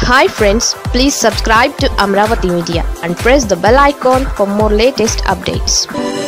hi friends please subscribe to Amaravati media and press the bell icon for more latest updates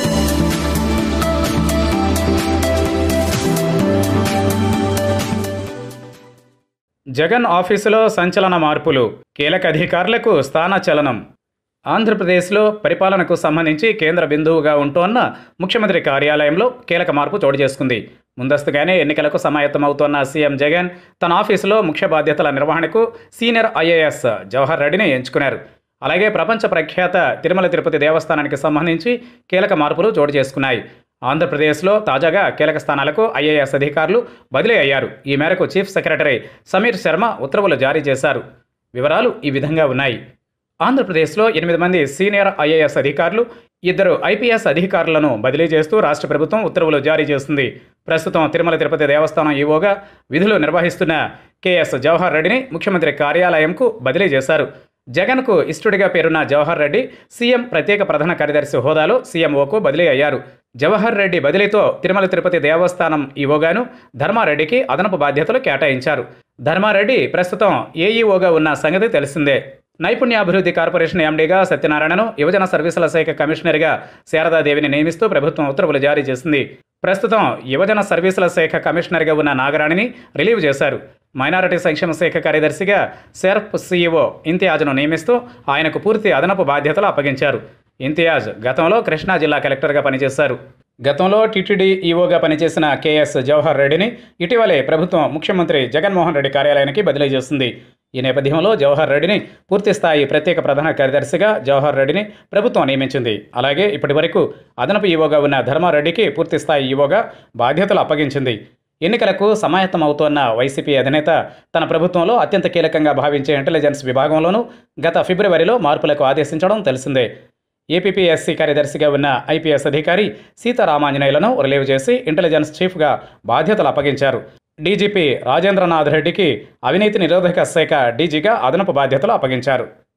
Jagan ఆఫీసులో సంచలన మార్పులు కీలక అధికారులకు స్థాన చలనం ఆంధ్రప్రదేశ్లో పరిపాలనకు సంబంధించి కేంద్ర బిందువుగా ఉంటోన్న ముఖ్యమంత్రి కార్యాలయంలో కీలక మార్పు చోటు చేసుకుంది ముందస్తుగానే ఎన్నికలకు సమాయత్తమవుతోన్న సీఎం జగన్ తన ఆఫీసులో ముఖ్య బాధ్యతల నిర్వహణకు సీనియర్ ఐఏఎస్ జవహర్ రెడ్డిని ఎంచుకున్నారు అలాగే ప్రపంచ ప్రఖ్యాత తిరుమల తిరుపతి దేవస్థానానికి సంబంధించి కీలక మార్పులు చోటు చేసుకున్నాయి ఆంధ్రప్రదేశ్లో తాజాగా కీలక స్థానాలకు ఐఏఎస్ అధికారులు బదిలీ అయ్యారు ఈ మేరకు చీఫ్ సెక్రటరీ సమీర్ శర్మ ఉత్తర్వులు జారీ చేశారు వివరాలు ఈ విధంగా ఉన్నాయి ఆంధ్రప్రదేశ్లో ఎనిమిది మంది సీనియర్ ఐఏఎస్ అధికారులు ఇద్దరు ఐపీఎస్ అధికారులను బదిలీ చేస్తూ రాష్ట్ర ప్రభుత్వం ఉత్తర్వులు జారీ చేస్తుంది ప్రస్తుతం తిరుమల తిరుపతి దేవస్థానం ఈవోగా విధులు నిర్వహిస్తున్న కేఎస్ జవహర్ రెడ్డిని ముఖ్యమంత్రి కార్యాలయంకు బదిలీ చేశారు జగన్కు ఇష్టడిగా పేరున్న జవహర్ రెడ్డి సీఎం ప్రత్యేక ప్రధాన కార్యదర్శి హోదాలో సీఎంఓకు బదిలీ అయ్యారు జవహర్ రెడ్డి బదిలీతో తిరుమల తిరుపతి దేవస్థానం ఈవోగాను ధర్మారెడ్డికి అదనపు బాధ్యతలు కేటాయించారు ధర్మారెడ్డి ప్రస్తుతం ఏఈఓగా ఉన్న సంగతి తెలిసిందే నైపుణ్యాభివృద్ధి కార్పొరేషన్ ఎండీగా సత్యనారాయణను యువజన సర్వీసుల శాఖ కమిషనర్గా శారదాదేవిని నియమిస్తూ ప్రభుత్వం ఉత్తర్వులు జారీ చేసింది ప్రస్తుతం యువజన సర్వీసుల శాఖ కమిషనర్గా ఉన్న నాగరాణిని రిలీవ్ చేశారు మైనారిటీ సంక్షేమ శాఖ కార్యదర్శిగా సెర్ప్ సీఈఓ ఇంతియాజ్ను నియమిస్తూ ఆయనకు పూర్తి అదనపు బాధ్యతలు అప్పగించారు ఇంతియాజ్ గతంలో కృష్ణా జిల్లా కలెక్టర్గా పనిచేశారు గతంలో టీటీడీ ఈఓగా పనిచేసిన కేఎస్ జవహర్ రెడ్డిని ఇటీవలే ప్రభుత్వం ముఖ్యమంత్రి జగన్మోహన్ రెడ్డి కార్యాలయానికి బదిలీ చేసింది ఈ నేపథ్యంలో జవహర్ రెడ్డిని పూర్తిస్థాయి ప్రత్యేక ప్రధాన కార్యదర్శిగా జవహర్ రెడ్డిని ప్రభుత్వం నియమించింది అలాగే ఇప్పటి వరకు అదనపు ఈవోగా ఉన్న ధర్మారెడ్డికి పూర్తిస్థాయి ఈవోగా బాధ్యతలు అప్పగించింది ఎన్నికలకు సమాయత్తం అవుతోన్న వైసీపీ అధినేత తన ప్రభుత్వంలో అత్యంత కీలకంగా భావించే ఇంటెలిజెన్స్ విభాగంలోనూ గత ఫిబ్రవరిలో మార్పులకు ఆదేశించడం తెలిసిందే ఏపీపీఎస్సీ కార్యదర్శిగా ఉన్న ఐపీఎస్ అధికారి సీతారామాంజనేయులను రిలీవ్ చేసి ఇంటెలిజెన్స్ చీఫ్గా బాధ్యతలు అప్పగించారు డీజీపీ రాజేంద్రనాథ్ రెడ్డికి అవినీతి నిరోధక శాఖ డీజీగా అదనపు బాధ్యతలు అప్పగించారు